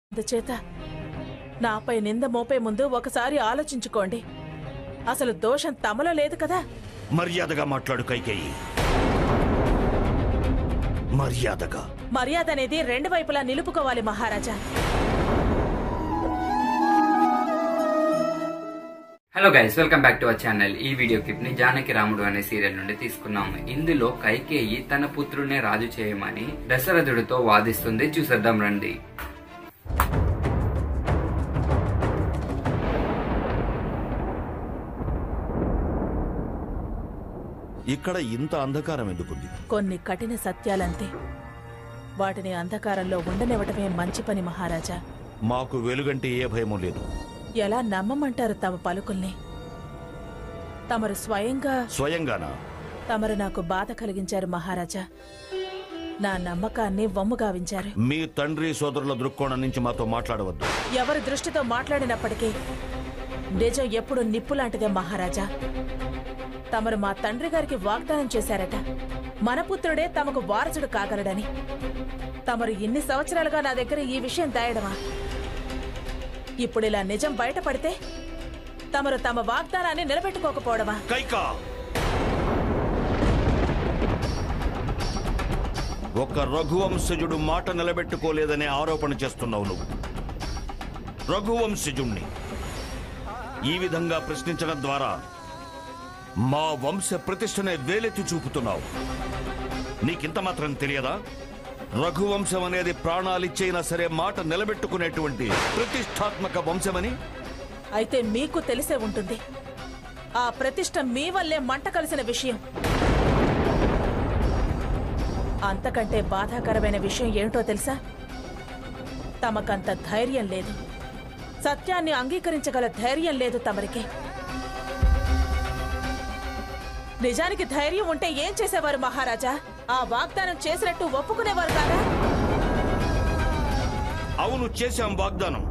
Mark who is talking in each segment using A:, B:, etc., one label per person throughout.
A: అందుచేత నాపై నింద మోపే ముందు ఒకసారి ఆలోచించుకోండి అసలు దోషం తమలో లేదు కదా
B: మర్యాదగా మాట్లాడు కైకేయి మర్యాదగా
A: మర్యాద అనేది రెండు వైపులా నిలుపుకోవాలి మహారాజా
C: hello guys welcome back to our channel ఈ వీడియో క్లిప్ ని జానకి రాముడు అనే సీరియల్ నుండి తీసుకున్నాము ఇందులో కైకేయి తన పుత్రుడినే రాజు చేయమని దశరథుడితో వాదిస్తుంది చూసేద్దాం రండి
B: ఇక్కడ ఇంత అంధకారం ఎందుకుంది
A: కొన్ని కఠిన సత్యాలంతే వాటిని అంధకారంలో ఉండనివ్వటమే మంచి పని మహారాజా
B: మాకు వెలుగంటే ఏ భయమూ లేదు
A: ఎలా నమ్మమంటారు తమ పలుకుల్ని తమరు స్వయంగా
B: స్వయంగానా
A: తమరు నాకు బాధ కలిగించారు మహారాజా నా నమ్మకాన్ని వమ్ముగావించారు
B: మీ తండ్రి సోదరుల దృక్కోణం నుంచి మాతో మాట్లాడవద్దు
A: ఎవరి దృష్టితో మాట్లాడినప్పటికీ నిజం ఎప్పుడు నిప్పు లాంటిదే మహారాజా తమరు మా తండ్రి గారికి వాగ్దానం చేశారట మన పుత్రుడే తమకు వారసుడు కాగలడని తమరు ఇన్ని సంవత్సరాలుగా నా దగ్గర ఈ విషయం దాయడమా ఇప్పుడు ఇలా నిజం బయటపడితే తమరు తమ వాగ్దానాన్ని నిలబెట్టుకోకపోవడమా
B: కైకా ఒక రఘువంశజుడు మాట నిలబెట్టుకోలేదనే ఆరోపణ చేస్తున్నావు నువ్వు రఘువంశజుణ్ణి ఈ విధంగా ప్రశ్నించడం ద్వారా మా వంశ ప్రతిష్టనే వేలెత్తి చూపుతున్నావు నీకింత మాత్రం తెలియదా రఘువంశం అనేది ప్రాణాలిచ్చైనా సరే మాట నిలబెట్టుకునేటువంటి ప్రతిష్టాత్మక వంశమని
A: అయితే మీకు తెలిసే ఉంటుంది ఆ ప్రతిష్ట మీ వల్లే మంట కలిసిన విషయం అంతకంటే బాధాకరమైన విషయం ఏమిటో తెలుసా తమకంత ధైర్యం లేదు సత్యాన్ని అంగీకరించగల ధైర్యం లేదు తమరికి నిజానికి ధైర్యం ఉంటే ఏం చేసేవారు మహారాజా ఆ వాగ్దానం చేసినట్టు ఒప్పుకునేవారు కాదా
B: అవును చేశాం వాగ్దానం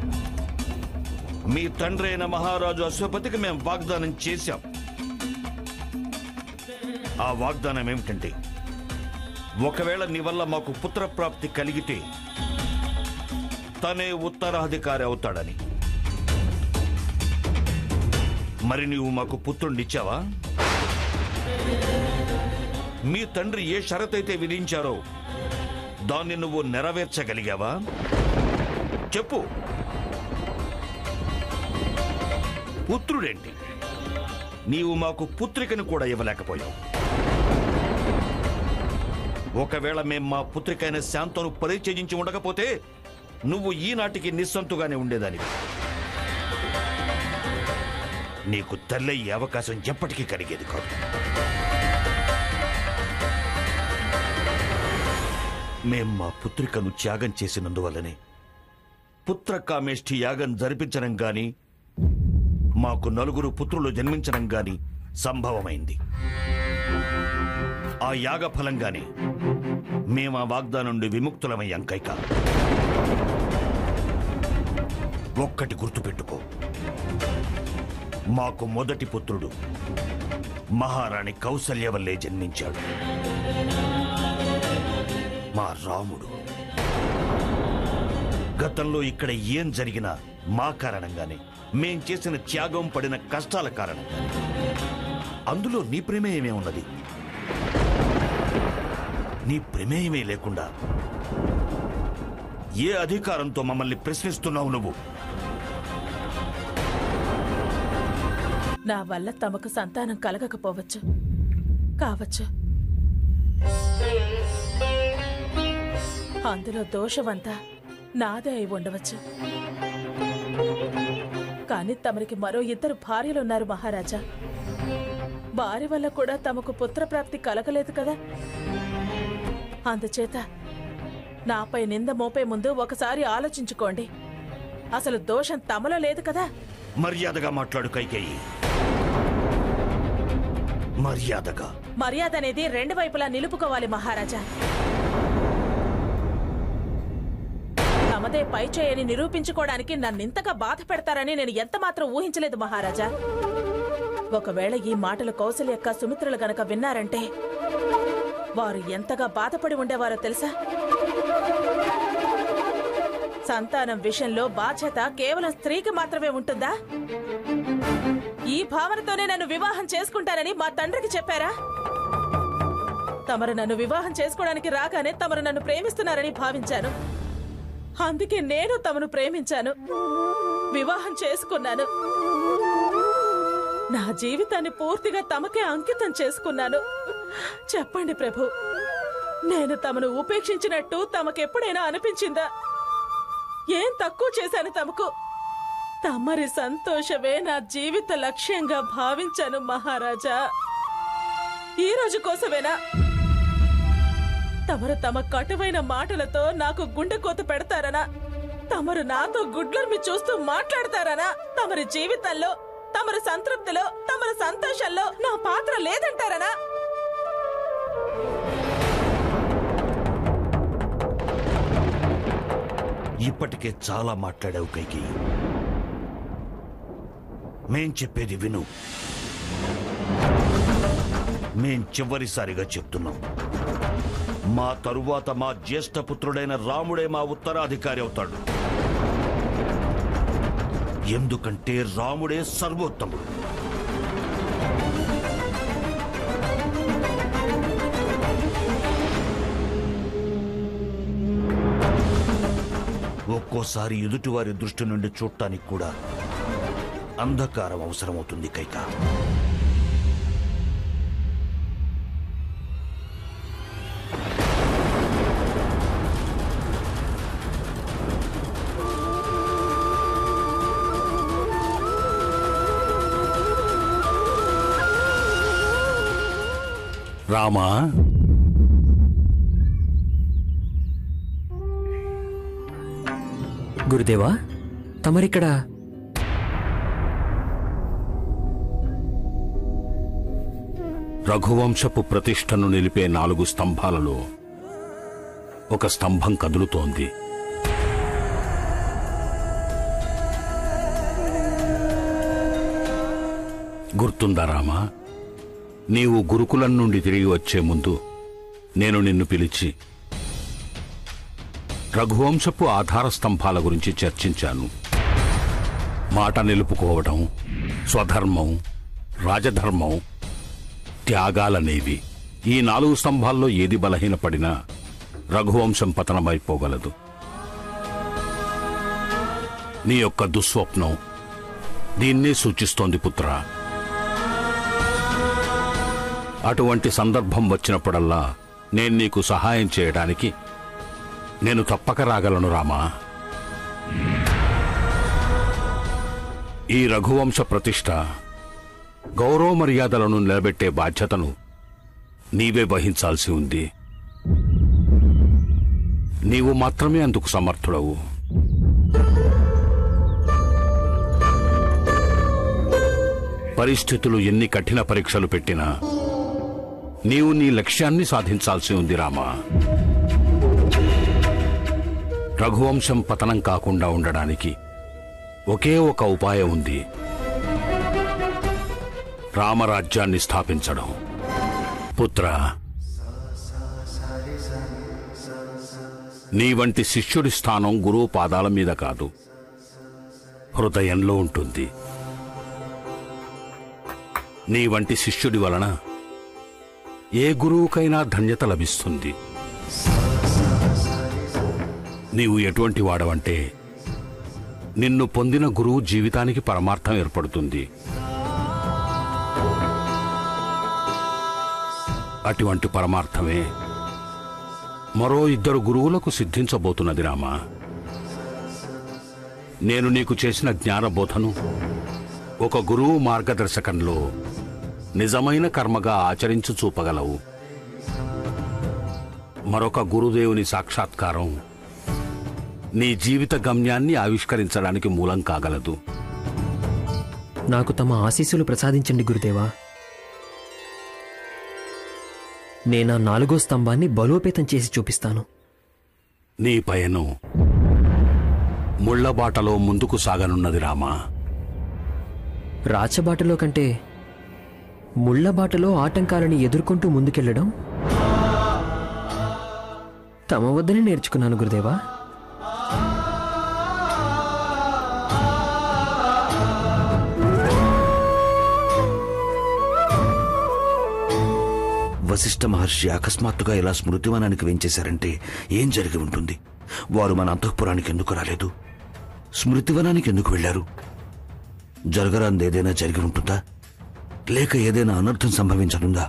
B: మీ తండ్రి అయిన మహారాజు అశ్వపతికి మేము వాగ్దానం చేశాం ఆ వాగ్దానం ఏమిటంటే ఒకవేళ నీ వల్ల మాకు పుత్రప్రాప్తి కలిగితే తనే ఉత్తరాధికారి అవుతాడని మరి నీవు మాకు పుత్రుణ్ణిచ్చావా మీ తండ్రి ఏ షరతైతే విధించారో దాన్ని నువ్వు నెరవేర్చగలిగావా చెప్పు పుత్రుడేంటి నీవు మాకు పుత్రికను కూడా ఇవ్వలేకపోయావు ఒకవేళ మేం మా పుత్రికైన శాంతను పరిచయించి ఉండకపోతే నువ్వు ఈనాటికి నిస్సంతుగానే ఉండేదానివి నీకు తల్లయ్యే అవకాశం ఎప్పటికీ కలిగేది కాదు మేం మా పుత్రికను త్యాగం చేసినందువల్లనే పుత్ర కామేష్ఠి యాగం జరిపించడం గాని మాకు నలుగురు పుత్రులు జన్మించడం గాని సంభవమైంది ఆ యాగ ఫలంగానే మేము ఆ వాగ్దానం నుండి విముక్తులమయ్యాం కైక ఒక్కటి గుర్తుపెట్టుకో మాకు మొదటి పుత్రుడు మహారాణి కౌసల్య వల్లే జన్మించాడు మా రాముడు గతంలో ఇక్కడ ఏం జరిగినా మా కారణంగానే మేం చేసిన త్యాగం పడిన కష్టాల కారణంగానే అందులో నీ ప్రమేయమే ఉన్నది నీ ప్రమేయమే లేకుండా ఏ అధికారంతో మమ్మల్ని ప్రశ్నిస్తున్నావు నువ్వు
A: నా వల్ల తమకు సంతానం కలగకపోవచ్చు కావచ్చు అందులో దోషమంతా నాదే అయి ఉండవచ్చు కానీ తమరికి మరో ఇద్దరు భార్యలున్నారు మహారాజా వారి వల్ల కూడా తమకు పుత్రప్రాప్తి కలగలేదు కదా అందుచేత నాపై నింద మోపే ముందు ఒకసారి ఆలోచించుకోండి అసలు దోషం తమలో లేదు కదా
B: మర్యాదగా మాట్లాడు కైకేయి మర్యాదగా
A: మర్యాద అనేది రెండు వైపులా నిలుపుకోవాలి మహారాజా తమదే పై చేయని నిరూపించుకోవడానికి నన్నింతగా బాధ పెడతారని నేను ఎంత మాత్రం ఊహించలేదు మహారాజా ఒకవేళ ఈ మాటలు కౌసల్యక్క సుమిత్రులు గనక విన్నారంటే వారు ఎంతగా బాధపడి ఉండేవారో తెలుసా సంతానం విషయంలో బాధ్యత కేవలం స్త్రీకి మాత్రమే ఉంటుందా ఈ భావనతోనే నన్ను వివాహం చేసుకుంటానని మా తండ్రికి చెప్పారా తమరు నన్ను వివాహం చేసుకోవడానికి రాగానే తమరు నన్ను ప్రేమిస్తున్నారని భావించాను అందుకే నేను తమను ప్రేమించాను వివాహం చేసుకున్నాను నా జీవితాన్ని పూర్తిగా తమకే అంకితం చేసుకున్నాను చెప్పండి ప్రభు నేను తమను ఉపేక్షించినట్టు తమకెప్పుడైనా అనిపించిందా ఏం తక్కువ చేశాను తమకు తమరి సంతోషమే నా జీవిత లక్ష్యంగా భావించాను మహారాజా ఈ రోజు కోసమేనా తమరు తమ కటువైన మాటలతో నాకు గుండె కోత పెడతారనా తమరు నాతో గుడ్లర్మి చూస్తూ మాట్లాడతారనా తమరి జీవితంలో తమరి సంతృప్తిలో తమరి సంతోషంలో నా పాత్ర లేదంటారనా
B: ఇప్పటికే చాలా మాట్లాడావు కైకి మేం చెప్పేది విను మేం చివరిసారిగా చెప్తున్నాం మా తరువాత మా జ్యేష్ఠపుత్రుడైన రాముడే మా ఉత్తరాధికారి అవుతాడు ఎందుకంటే రాముడే సర్వోత్తముడు ఒక్కోసారి ఎదుటివారి దృష్టి నుండి చూడటానికి కూడా అంధకారం అవసరమవుతుంది కైక
D: రామా
E: గురుదేవా తమరిక్కడ
D: రఘువంశపు ప్రతిష్టను నిలిపే నాలుగు స్తంభాలలో ఒక స్తంభం కదులుతోంది గుర్తుందా రామా నీవు గురుకులం నుండి తిరిగి వచ్చే ముందు నేను నిన్ను పిలిచి రఘువంశపు ఆధార స్తంభాల గురించి చర్చించాను మాట నిలుపుకోవడం స్వధర్మం రాజధర్మం త్యాగాలనేవి ఈ నాలుగు స్తంభాల్లో ఏది బలహీనపడినా రఘువంశం పతనమైపోగలదు నీ యొక్క దుస్వప్నం దీన్నే సూచిస్తోంది పుత్ర అటువంటి సందర్భం వచ్చినప్పుడల్లా నేను నీకు సహాయం చేయడానికి నేను తప్పక రాగలను రామా ఈ రఘువంశ ప్రతిష్ట గౌరవ మర్యాదలను నిలబెట్టే బాధ్యతను నీవే వహించాల్సి ఉంది నీవు మాత్రమే అందుకు సమర్థుడవు పరిస్థితులు ఎన్ని కఠిన పరీక్షలు పెట్టినా నీవు నీ లక్ష్యాన్ని సాధించాల్సి ఉంది రామా రఘువంశం పతనం కాకుండా ఉండడానికి ఒకే ఒక ఉపాయం ఉంది రామరాజ్యాన్ని స్థాపించడం పుత్ర నీ వంటి శిష్యుడి స్థానం గురువు పాదాల మీద కాదు హృదయంలో ఉంటుంది నీ వంటి శిష్యుడి వలన ఏ గురువుకైనా ధన్యత లభిస్తుంది నీవు ఎటువంటి వాడవంటే నిన్ను పొందిన గురువు జీవితానికి పరమార్థం ఏర్పడుతుంది అటువంటి పరమార్థమే మరో ఇద్దరు గురువులకు సిద్ధించబోతున్నది రామా నేను నీకు చేసిన జ్ఞానబోధను ఒక గురువు మార్గదర్శకంలో నిజమైన కర్మగా ఆచరించు చూపగలవు మరొక గురుదేవుని సాక్షాత్కారం నీ జీవిత గమ్యాన్ని ఆవిష్కరించడానికి మూలం కాగలదు
E: నాకు తమ ఆశీస్సులు ప్రసాదించండి గురుదేవా నేనా నాలుగో స్తంభాన్ని బలోపేతం చేసి చూపిస్తాను
D: నీ పయనం ముళ్లబాటలో ముందుకు సాగనున్నది రామా
E: రాచబాటలో కంటే ముళ్లబాటలో ఆటంకాలని ఎదుర్కొంటూ ముందుకెళ్లడం తమ వద్దనే నేర్చుకున్నాను గురుదేవా
B: వశిష్ఠ మహర్షి అకస్మాత్తుగా ఇలా స్మృతివనానికి వెంచేశారంటే ఏం జరిగి ఉంటుంది వారు మన అంతఃపురానికి ఎందుకు రాలేదు స్మృతివనానికి ఎందుకు వెళ్లారు జరగరాంది ఏదైనా జరిగి ఉంటుందా లేక ఏదైనా అనర్థం సంభవించనుందా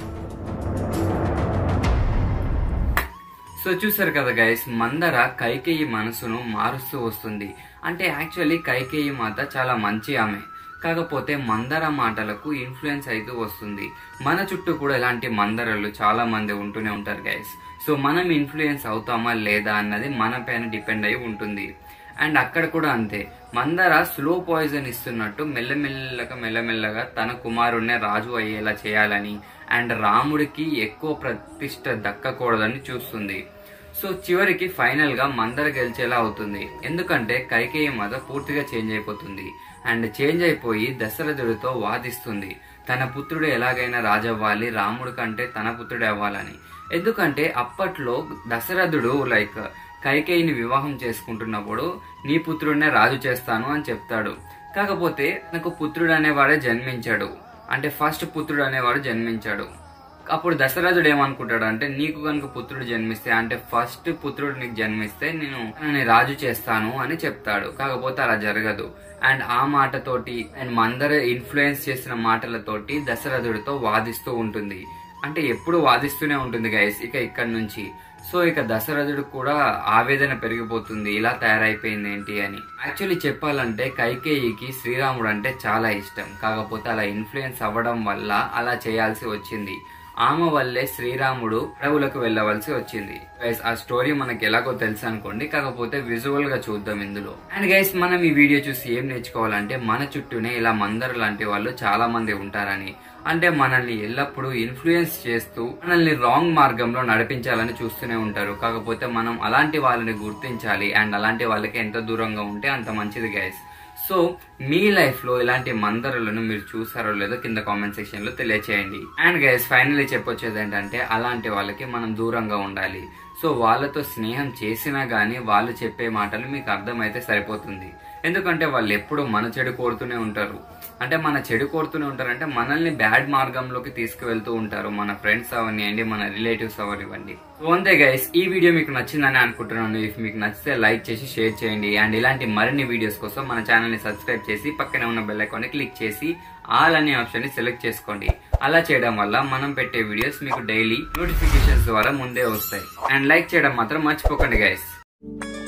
C: సో చూసారు కదా గైస్ మందర కైకేయి మనసును మారుస్తూ వస్తుంది అంటే యాక్చువల్లీ కైకేయి మాత చాలా మంచి ఆమె కాకపోతే మందర మాటలకు ఇన్ఫ్లుయెన్స్ అయితే వస్తుంది మన చుట్టూ కూడా ఇలాంటి మందరలు చాలా మంది ఉంటూనే ఉంటారు గైస్ సో మనం ఇన్ఫ్లుయెన్స్ అవుతామా లేదా అన్నది మన పైన డిపెండ్ అయి ఉంటుంది అండ్ అక్కడ కూడా అంతే మందర స్లో పాయిజన్ ఇస్తున్నట్టు మెల్లమెల్లగా మెల్లమెల్లగా తన కుమారుణ్ణే రాజు అయ్యేలా చేయాలని అండ్ రాముడికి ఎక్కువ ప్రతిష్ట దక్కకూడదని చూస్తుంది సో చివరికి ఫైనల్ గా మందర గెలిచేలా అవుతుంది ఎందుకంటే కైకేయి మాత పూర్తిగా చేంజ్ అయిపోతుంది అండ్ చేంజ్ అయిపోయి దశరథుడితో వాదిస్తుంది తన పుత్రుడు ఎలాగైనా రాజవ్వాలి రాముడి కంటే తన పుత్రుడు అవ్వాలని ఎందుకంటే అప్పట్లో దశరథుడు లైక్ కైకేయిని వివాహం చేసుకుంటున్నప్పుడు నీ పుత్రుడినే రాజు చేస్తాను అని చెప్తాడు కాకపోతే నాకు పుత్రుడు అనేవాడే జన్మించాడు అంటే ఫస్ట్ పుత్రుడు అనేవాడు జన్మించాడు అప్పుడు దశరథుడు ఏమనుకుంటాడు అంటే నీకు కనుక పుత్రుడు జన్మిస్తే అంటే ఫస్ట్ పుత్రుడు నీకు జన్మిస్తే నేను నేను రాజు చేస్తాను అని చెప్తాడు కాకపోతే అలా జరగదు అండ్ ఆ మాటతోటి అండ్ మందర ఇన్ఫ్లుయెన్స్ చేసిన మాటలతోటి దశరథుడితో వాదిస్తూ ఉంటుంది అంటే ఎప్పుడు వాదిస్తూనే ఉంటుంది గైస్ ఇక ఇక్కడ నుంచి సో ఇక దశరథుడు కూడా ఆవేదన పెరిగిపోతుంది ఇలా తయారైపోయింది ఏంటి అని యాక్చువల్లీ చెప్పాలంటే కైకేయికి శ్రీరాముడు అంటే చాలా ఇష్టం కాకపోతే అలా ఇన్ఫ్లుయెన్స్ అవ్వడం వల్ల అలా చేయాల్సి వచ్చింది ఆమె వల్లే శ్రీరాముడు అడవులకు వెళ్ళవలసి వచ్చింది గైస్ ఆ స్టోరీ మనకి ఎలాగో తెలుసు అనుకోండి కాకపోతే విజువల్ గా చూద్దాం ఇందులో అండ్ గైస్ మనం ఈ వీడియో చూసి ఏం నేర్చుకోవాలంటే మన చుట్టూనే ఇలా మందరు లాంటి వాళ్ళు చాలా మంది ఉంటారని అంటే మనల్ని ఎల్లప్పుడూ ఇన్ఫ్లుయెన్స్ చేస్తూ మనల్ని రాంగ్ మార్గంలో నడిపించాలని చూస్తూనే ఉంటారు కాకపోతే మనం అలాంటి వాళ్ళని గుర్తించాలి అండ్ అలాంటి వాళ్ళకి ఎంత దూరంగా ఉంటే అంత మంచిది గైస్ సో మీ లైఫ్ లో ఇలాంటి మందరులను మీరు చూసారో లేదో కింద కామెంట్ సెక్షన్ లో తెలియచేయండి అండ్ గైస్ ఫైనల్లీ చెప్పొచ్చేది ఏంటంటే అలాంటి వాళ్ళకి మనం దూరంగా ఉండాలి సో వాళ్ళతో స్నేహం చేసినా గానీ వాళ్ళు చెప్పే మాటలు మీకు అర్థమైతే సరిపోతుంది ఎందుకంటే వాళ్ళు ఎప్పుడు మన చెడు కోరుతూనే ఉంటారు అంటే మన చెడు కోరుతూనే ఉంటారు అంటే మనల్ని బ్యాడ్ మార్గంలోకి తీసుకువెళ్తూ ఉంటారు మన ఫ్రెండ్స్ అవనివ్వండి మన రిలేటివ్స్ అవనివ్వండి సో అంతే గైస్ ఈ వీడియో మీకు నచ్చిందని అనుకుంటున్నాను ఇఫ్ మీకు నచ్చితే లైక్ చేసి షేర్ చేయండి అండ్ ఇలాంటి మరిన్ని వీడియోస్ కోసం మన ఛానల్ ని సబ్స్క్రైబ్ చేసి పక్కనే ఉన్న బెల్ ఐకాన్ ని క్లిక్ చేసి ఆల్ అనే ఆప్షన్ ని సెలెక్ట్ చేసుకోండి అలా చేయడం వల్ల మనం పెట్టే వీడియోస్ మీకు డైలీ నోటిఫికేషన్స్ ద్వారా ముందే వస్తాయి అండ్ లైక్ చేయడం మాత్రం మర్చిపోకండి గైస్